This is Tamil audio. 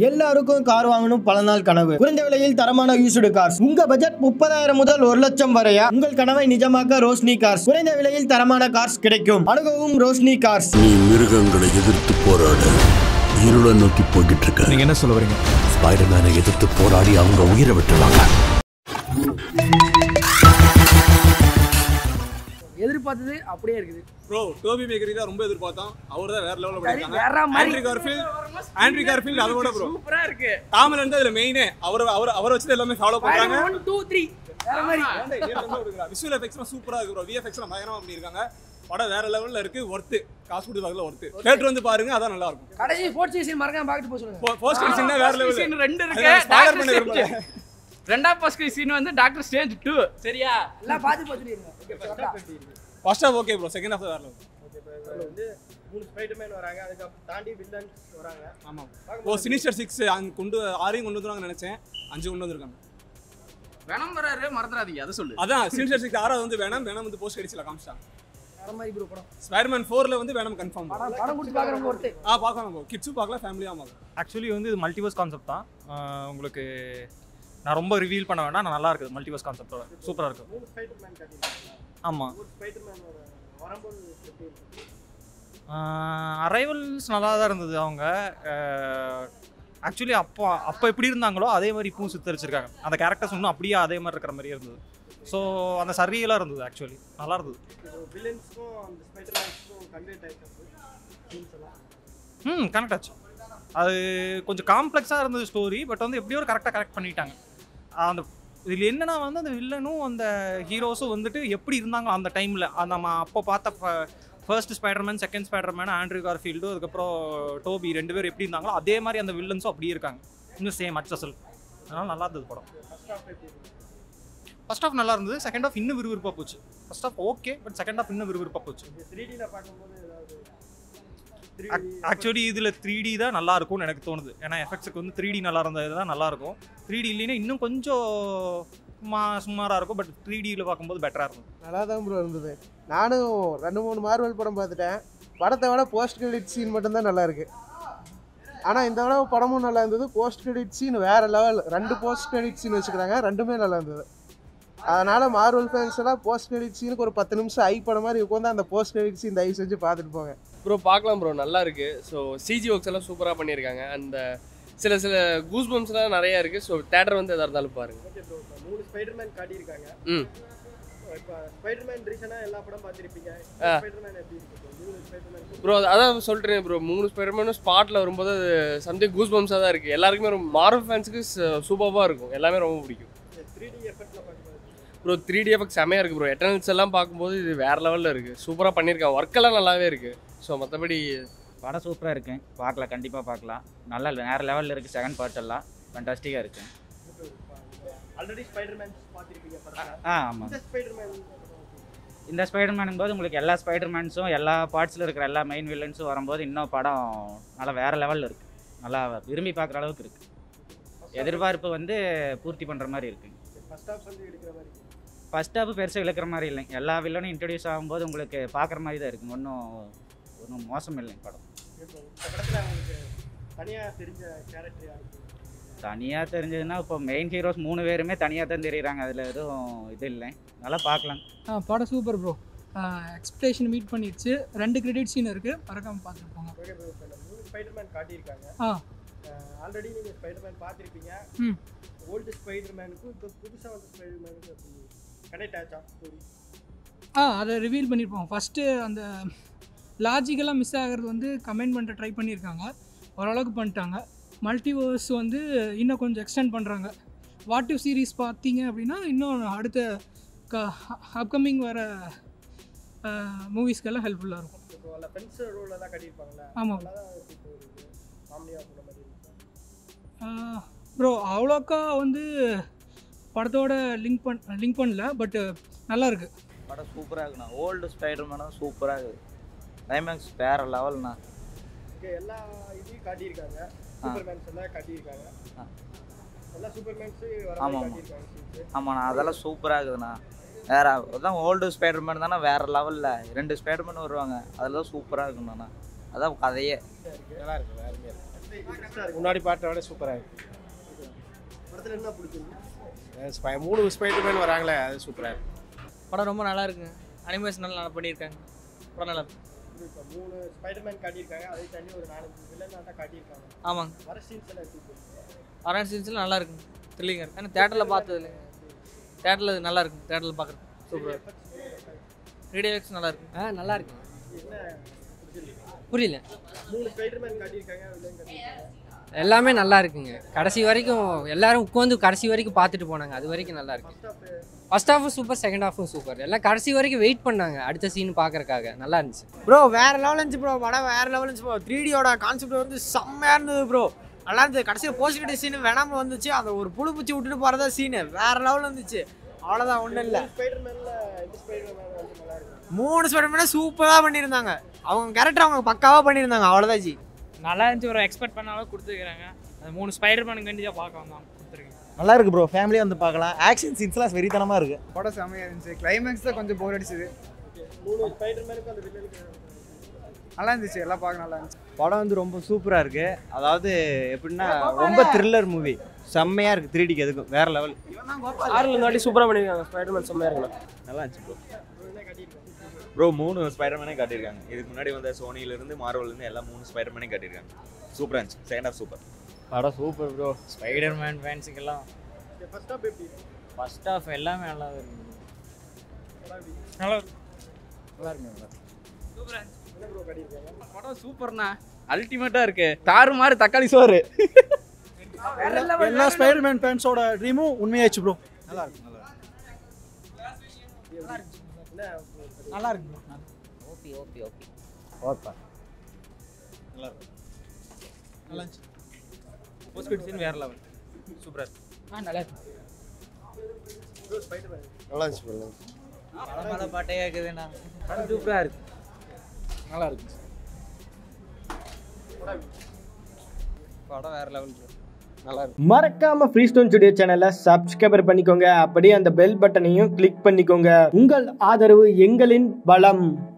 எல்லாருக்கும் கார் வாங்கணும் பல நாள் கனவு குறைந்த விலையில் தரமான யூஸ்டு கார்ஸ் உங்க பட்ஜெட் முப்பதாயிரம் முதல் ஒரு லட்சம் வரையா உங்கள் கனவை நிஜமாக்க ரோஷினி கார்ஸ் குறைந்த விலையில் தரமான கார்ஸ் கிடைக்கும் அணுகவும் ரோஷினி கார்ஸ் நீ மிருகங்களை எதிர்த்து போராட இருளை நோக்கி போய்கிட்டு இருக்க நீங்க என்ன சொல்ல வரீங்க ஸ்பைடர்மேனை எதிர்த்து போராடி அவங்க உயிரை விட்டுருவாங்க எதிர்பார்த்தது அப்படியே இருக்குது ப்ரோ டோபி மேக்கரி தான் ரொம்ப எதிர்பார்த்தோம் அவர் தான் வேற லெவலில் சரி, பண்ணிருக்காங்க வேற மாதிரி. ஆண்ட்ரி கார்ஃபீல்ட் ஆண்ட்ரி கார்ஃபீல்ட் அதோட ப்ரோ சூப்பரா இருக்கு தாமரன் தான் இதுல மெயினே அவர் அவர் அவரை வச்சு எல்லாமே ஃபாலோ பண்றாங்க ஒன் டூ த்ரீ வேற மாதிரி விஷுவல் எஃபெக்ட்ஸ்லாம் சூப்பரா இருக்கு ப்ரோ விஎஃப்எக்ஸ்லாம் பயங்கரமா பண்ணிருக்காங்க படம் வேற லெவல்ல இருக்கு ஒர்த்து காசு கொடுத்து பார்க்கல ஒர்த்து தேட்டர் வந்து பாருங்க அதான் நல்லா இருக்கும் கடைசி ஸ்போர்ட்ஸ் சீன் மறக்காம பார்த்துட்டு போக சொல்லுங்க போஸ்ட் சீன் வேற லெவல் சீன் ரெண்டு இருக்கு ஸ்பாய்லர் டாக்டர் பண்ண விரும்பல ஸ்டேஞ்ச் ரெண்டாம் ஃபர்ஸ்ட் சீன் வந்து டாக்டர் ஸ்டேஞ்ச் டூ சரியா எல்லாம் பார்த்து போக சொல்லிருங்க first half okay bro second half வேற லெவல் வந்து மூணு ஸ்பைடர்மேன் வராங்க அதுக்கு தாண்டி வில்லன்ஸ் வராங்க ஆமா ஓ சினிஸ்டர் சிக்ஸ் அங்க கொண்டு ஆறையும் கொண்டு வந்துருவாங்க நினைச்சேன் அஞ்சு கொண்டு வந்திருக்காங்க வெனம் வராரு மறந்துடாதீங்க அதை சொல்லு அதான் சினிஸ்டர் சிக்ஸ் ஆறாவது வந்து வேணாம் வேணாம் வந்து போஸ்ட் அடிச்சுல காமிச்சிட்டாங்க வேற மாதிரி ப்ரோ படம் ஸ்பைடர்மேன் ஃபோர்ல வந்து வேணாம் கன்ஃபார்ம் படம் படம் கொடுத்து பார்க்குறவங்க ஒருத்தர் ஆ பார்க்கலாம் ப்ரோ கிட்ஸும் பார்க்கலாம் ஃபேமிலியாக பார்க்கலாம் ஆக்சுவலி வந்து இது மல்டிவர்ஸ் கான்செப்ட் தான் ஆஹ் உங்களுக்கு நான் ரொம்ப ரிவீல் பண்ண வேண்டாம் நான் நல்லா இருக்குது மல்டிவர்ஸ் கான்செப்டோட சூப்பராக இருக்குது மூணு ஸ்பைடர்மேன் கட்டியிருக்காங்க ஆமாம் ஒரு ஸ்பைடர்மேன் வரும்போது எப்படி இருக்கு அரைவல்ஸ் நல்லா தான் இருந்தது அவங்க ஆக்சுவலி அப்போ அப்போ எப்படி இருந்தாங்களோ அதே மாதிரி இப்பவும் சித்தரிச்சிருக்காங்க அந்த கேரக்டர்ஸ் இன்னும் அப்படியே அதே மாதிரி இருக்கிற மாதிரியே இருந்தது ஸோ அந்த சரியெல்லாம் இருந்தது ஆக்சுவலி நல்லா இருந்தது வில்லன்ஸ்க்கும் அந்த ஸ்பைடர்மேன்ஸ்க்கும் கன்வெர்ட் ஆயிருக்கு சீன்ஸ் எல்லாம் ம் கனெக்ட் ஆச்சு அது கொஞ்சம் காம்ப்ளெக்ஸாக இருந்தது ஸ்டோரி பட் வந்து எப்படியோ கரெக்டாக கரெக்ட் பண்ணிட்டாங்க அந்த இதில் என்னன்னா வந்து அந்த வில்லனும் அந்த ஹீரோஸும் வந்துட்டு எப்படி இருந்தாங்க அந்த டைமில் நம்ம அப்போ பார்த்த first Spiderman second Spiderman Andrew Garfield அதுக்கப்புறம் டோபி ரெண்டு பேரும் எப்படி இருந்தாங்களோ அதே மாதிரி அந்த வில்லன்ஸும் அப்படியே இருக்காங்க இன்னும் சேம் அச்சசல் அதனால நல்லா இருந்தது படம் ஃபர்ஸ்ட் ஆஃப் நல்லா இருந்தது செகண்ட் ஆஃப் இன்னும் விறுவிறுப்பாக போச்சு first half okay but second half இன்னும் விறுவிறுப்பாக போச்சு த்ரீ டியில் பார்க்கும்போது ஏதாவது ஆக்சுவலி இதில் த்ரீ டி தான் நல்லா இருக்கும்னு எனக்கு தோணுது ஏன்னா எஃபெக்ட்ஸுக்கு வந்து த்ரீ டி நல்லா இருந்தது தான் நல்லா இருக்கும் த்ரீ டி இல்லைன்னா இன்னும் கொஞ்சம் சும்மா சுமாராக இருக்கும் பட் த்ரீ டியில் பார்க்கும்போது பெட்டராக இருக்கும் நல்லா தான் ப்ரோ இருந்தது நானும் ரெண்டு மூணு மார்வல் படம் பார்த்துட்டேன் படத்தை விட போஸ்ட் கிரெடிட் சீன் மட்டும்தான் நல்லா இருக்கு ஆனால் இந்த தடவை படமும் நல்லா இருந்தது போஸ்ட் கிரெடிட் சீன் வேற லெவல் ரெண்டு போஸ்ட் கிரெடிட் சீன் வச்சுக்கிறாங்க ரெண்டுமே நல்லா இருந்தது அதனால மார்வல் ஃபேன்ஸ் எல்லாம் போஸ்ட் கிரெடிட் சீனுக்கு ஒரு பத்து நிமிஷம் ஐ படம் மாதிரி உட்காந்து அந்த போஸ்ட் கிரெடிட் சீன் தயவு செஞ்சு பார்த்துட்டு போங்க ப்ரோ பார்க்கலாம் ப்ரோ நல்லா இருக்கு ஸோ சிஜி ஒர்க்ஸ் எல்லாம் சூப்பராக பண்ணியிருக்காங்க அந்த சில சில கூஸ் பம்ஸ்லாம் நிறையா இருக்குது ஸோ தேட்டர் வந்து எதாக இருந்தாலும் பாருங்க ஓகே ப்ரோ இப்போ மூணு ஸ்பைடர்மேன் காட்டியிருக்காங்க ம் இப்போ ஸ்பைடர்மேன் ரீசனாக எல்லா படம் பார்த்துருப்பீங்க ஆ. ஸ்பைடர்மேன் எப்படி இருக்கு bro? மூணு ஸ்பைடர்மேன் ப்ரோ அதான் சொல்கிறேன் ப்ரோ மூணு ஸ்பெர்மனும் ஸ்பாட்டில் வரும்போது அது சம்திங் கூஸ் பம்ஸாக தான் இருக்குது எல்லாருக்குமே ரொம்ப மார்வல் ஃபேன்ஸுக்கு சூப்பராக இருக்கும் எல்லாமே ரொம்ப பிடிக்கும் த்ரீ டி எஃபெக்ட்ல பார்க்கும்போது ப்ரோ த்ரீ டி எஃபெக்ட் செமையாக இருக்குது ப்ரோ எட்டர்னல்ஸ் எல்லாம் பார்க்கும்போது இது வேறு லெவலில் இருக்குது சூப்பராக பண்ணியிருக்காங்க ஒர்க்கெல்லாம் நல்லாவே இருக்குது ஸோ மற்றபடி படம் சூப்பராக இருக்கு பார்க்கலாம் கண்டிப்பாக பார்க்கலாம் நல்லா வேறு லெவலில் இருக்குது செகண்ட் பார்ட் எல்லாம் ஃபண்டாஸ்டிக்காக இருக்கு ஆல்ரெடி ஸ்பைடர்மேன் பார்த்துருப்பீங்க படத்தை ஆ ஆமாம் இந்த ஸ்பைடர்மேன் இந்த ஸ்பைடர்மேனும் போது உங்களுக்கு எல்லா ஸ்பைடர்மேன்ஸும் எல்லா பார்ட்ஸில் இருக்கிற எல்லா மெயின் வில்லன்ஸும் வரும்போது இன்னும் படம் நல்லா வேறு லெவலில் இருக்குது நல்லா விரும்பி பார்க்குற அளவுக்கு இருக்குது எதிர்பார்ப்பு வந்து பூர்த்தி பண்ணுற மாதிரி இருக்குது ஃபர்ஸ்ட் ஹாஃப் வந்து எடுக்கிற மாதிரி இருக்கு. ஃபர்ஸ்ட் ஹாஃப் பெருசாக இழுக்கிற மாதிரி இல்லைங்க எல்லா வில்லனும் இன்ட்ரடியூஸ் ஆகும்போது உங்களுக்கு பார்க்குற மாதிரி தான் இருக்குங்க ஒன்றும் ஒன்றும் மோசம் இல்லைங்க படம் இப்போ இந்த படத்தில் உங்களுக்கு தனியாக தெரிஞ்ச கேரக்டர் யாருக்கு தனியாக தெரிஞ்சதுன்னா இப்போ மெயின் ஹீரோஸ் மூணு பேருமே தனியாக தான் தெரியுறாங்க அதில் எதுவும் இது இல்லை நல்லா பார்க்கலாம் ஆ படம் சூப்பர் ப்ரோ எக்ஸ்பெக்டேஷன் மீட் பண்ணிடுச்சு ரெண்டு கிரெடிட் சீன் இருக்குது மறக்காமல் பார்த்துட்டு போங்க ஓகே ப்ரோ இப்போ இந்த மூணு ஸ்பைடர்மேன் காட்டியிருக்காங்க ஆ ஆல்ரெடி நீங்கள் ஸ்பைடர்மேன் பார்த்துருப்பீங்க ம் ஓல்டு ஸ்பைடர்மேனுக்கும் இப்போ புதுசாக வந்த ஸ்பைடர்மேனுக்கும் எப்படி கனெக்ட் ஆச்சா ஸ்டோரி ஆ அதை ரிவீல் பண்ணியிருப்போம் ஃபஸ்ட்டு அந்த லாஜிக்கலாக மிஸ் ஆகிறது வந்து கமெண்ட் பண்ணுற ட்ரை பண்ணியிருக்காங்க ஓரளவுக்கு பண்ணிட்டாங்க மல்டிவர்ஸ் வந்து இன்னும் கொஞ்சம் எக்ஸ்டெண்ட் பண்ணுறாங்க வாட் யூ சீரீஸ் பார்த்தீங்க அப்படின்னா இன்னும் அடுத்த க அப்கமிங் வர மூவிஸ்க்கெல்லாம் ஹெல்ப்ஃபுல்லாக இருக்கும் இப்போ அதில் ஃப்ரெண்ட்ஸ் ரோலெல்லாம் கட்டியிருப்பாங்கல்ல ஆமாம் அதெல்லாம் எப்படி போகுது ஃபேமிலியாக போன மாதிரி இருக்கா ப்ரோ அவ்வளோக்கா வந்து படத்தோட லிங்க் பண் லிங்க் பண்ணல பட்டு நல்லா இருக்கு படம் சூப்பராக இருக்குண்ணா ஓல்டு ஸ்பைடர்மேனும் சூப்பராக இருக்குது கிளைமேக்ஸ் வேறு லெவல்ண்ணா ஓகே எல்லா இதையும் காட்டியிருக்காங்க சூப்பர்மேன்ஸ் எல்லாம் காட்டியிருக்காங்க ஆ. எல்லா சூப்பர்மேன்ஸு வர ஆமாம், மாதிரி ஆமாம். காட்டியிருக்காங்க scenes. ஆமாண்ணா அதெல்லாம் சூப்பராக இருக்குதுண்ணா வேற அதான் ஓல்டு ஸ்பைடர்மேன் தானே வேற லெவலில் ரெண்டு ஸ்பைடர்மேன் வருவாங்க அதெல்லாம் சூப்பராக இருக்குண்ணா அதான் கதையே இருக்கு. நல்லா இருக்கு வேறுமே இருக்கு முன்னாடி பாட்டை விட சூப்பராக இருக்கு படத்துல என்ன பிடிச்சிருக்கு ஸ்பை- மூணு ஸ்பைடர்மேன் வராங்களே அது சூப்பராக இருக்கு படம் ரொம்ப நல்லா இருக்குங்க அனிமேஷன் நல்லா பண்ணியிருக்காங்க படம் நல்லா இருக்கு இப்போ மூணு ஸ்பைடர்மேன் காட்டியிருக்காங்க அதை தாண்டி ஒரு நாலஞ்சு வில்லன் ஆட்டம் காட்டியிருக்காங்க ஆமாங்க வர சீன்ஸ் எல்லாம் எப்படி இருக்கு? அரண் சீன்ஸ்லாம் நல்லா இருக்குங்க த்ரில்லிங்காக இருக்கு ஆனால் தேட்டரில் பார்த்தது இல்லைங்க தேட்டரில் நல்லா இருக்கு தேட்டரில் பார்க்குறது சூப்பராக ரேடியோ எக்ஸ் நல்லா இருக்கு ஆ நல்லா இருக்கு என்ன பிடிச்சிருக்கு புரியல மூணு ஸ்பைடர்மேன் காட்டியிருக்காங்க வில்லன் காட்டியிருக்காங்க எல்லாமே நல்லா இருக்குங்க கடைசி வரைக்கும் எல்லாரும் உட்காந்து கடைசி வரைக்கும் பார்த்துட்டு போனாங்க அது வரைக்கும் நல்லா இருக்கு ஃபர்ஸ்ட் ஹாஃபும் சூப்பர் செகண்ட் ஹாஃபும் சூப்பர் எல்லாம் கடைசி வரைக்கும் வெயிட் பண்ணாங்க அடுத்த சீன் பார்க்கறக்காக நல்லா இருந்துச்சு ப்ரோ வேற லெவல் இருந்துச்சு ப்ரோ படம் வேற லெவல் இருந்துச்சு ப்ரோ த்ரீ டியோட கான்செப்ட் வந்து செம்மையா இருந்தது ப்ரோ நல்லா இருந்தது கடைசியில் போஸ்ட் கிட்ட சீன் வேணாம வந்துச்சு அந்த ஒரு புழு பூச்சி விட்டுட்டு போறதா சீனு வேற லெவல் இருந்துச்சு அவ்வளோதான் ஒன்றும் இல்லை ஸ்பைடர்மேன்ல எந்த ஸ்பைடர்மேன் வந்து நல்லா இருக்கு மூணு ஸ்பைடர்மேனே சூப்பராக பண்ணியிருந்தாங்க அவங்க கேரக்டர் அவங்க பக்காவாக பண்ணியிருந்தாங்க அவ்வளோதான் ஜி நல்லா இருந்துச்சு ஒரு எக்ஸ்பெக்ட் பண்ண அளவுக்கு கொடுத்துருக்காங்க அந்த மூணு ஸ்பைடர் மேனுக்கு வேண்டி தான் பார்க்க வந்தோம் கொடுத்துருக்கேன் நல்லா இருக்கு ப்ரோ ஃபேமிலியாக வந்து பார்க்கலாம் ஆக்ஷன் சீன்ஸ்லாம் வெறித்தனமாக இருக்கு படம் செம்மையாக இருந்துச்சு கிளைமேக்ஸ் தான் கொஞ்சம் போர் அடிச்சுது மூணு ஸ்பைடர்மேனுக்கு அந்த வில்லனுக்கு நல்லா இருந்துச்சு எல்லாம் பார்க்க நல்லா இருந்துச்சு படம் வந்து ரொம்ப சூப்பராக இருக்கு அதாவது எப்படின்னா ரொம்ப த்ரில்லர் மூவி செம்மையாக இருக்கு த்ரீ டிக்கு எதுக்கும் வேற லெவல் ஆறுல இந்த வாட்டி சூப்பராக பண்ணியிருக்காங்க ஸ்பைடர்மேன் செம்மையாக இருக்கணும் நல்லா இருந்துச்சு ப்ரோ ப்ரோ மூணு ஸ்பைடர்மேனே காட்டியிருக்காங்க இதுக்கு முன்னாடி வந்த சோனியிலேருந்து மார்வல்லேருந்து எல்லாம் மூணு ஸ்பைடர்மேனே காட்டியிருக்காங்க சூப்பராக இருந்துச்சு செகண்ட் ஆஃப் சூப்பர் படம் சூப்பர் ப்ரோ ஸ்பைடர் மேன் ஃபேன்ஸுக்கெல்லாம் ஃபர்ஸ்ட் ஆஃப் எப்படி இருக்கு? ஃபர்ஸ்ட் ஆஃப் எல்லாமே நல்லா இருந்தது நல்லா இருக்கு நல்லா இருக்கு நல்லா என்ன ப்ரோ காட்டியிருக்காங்க படம் சூப்பர்ண்ணா அல்டிமேட்டாக இருக்கு தாறு மாதிரி தக்காளி சோறு எல்லா ஸ்பைடர்மேன் ஃபேன்ஸோட ட்ரீமும் உண்மையாச்சு ப்ரோ நல்லா இருக்கு நல்லா நல்லா இருக்கு ஓபி ஓபி ஓபி ஓகே நல்லா இருக்கு நல்லா இருந்துச்சு போஸ்ட் சீன் வேற லெவல் சூப்பரா இருக்கு ஆ நல்லா இருக்கு நல்லா இருந்துச்சு ப்ரோ படம் மேலே பாட்டே கேட்குதுண்ணா படம் சூப்பராக இருக்கு நல்லா இருக்கு படம் வேற லெவல் நல்லா இருக்கு மறக்காம ஃப்ரீ ஸ்டோன் ஸ்டுடியோ சேனலை சப்ஸ்கிரைபர் பண்ணிக்கோங்க அப்படியே அந்த பெல் பட்டனையும் கிளிக் பண்ணிக்கோங்க உங்கள் ஆதரவு எங்களின் பலம்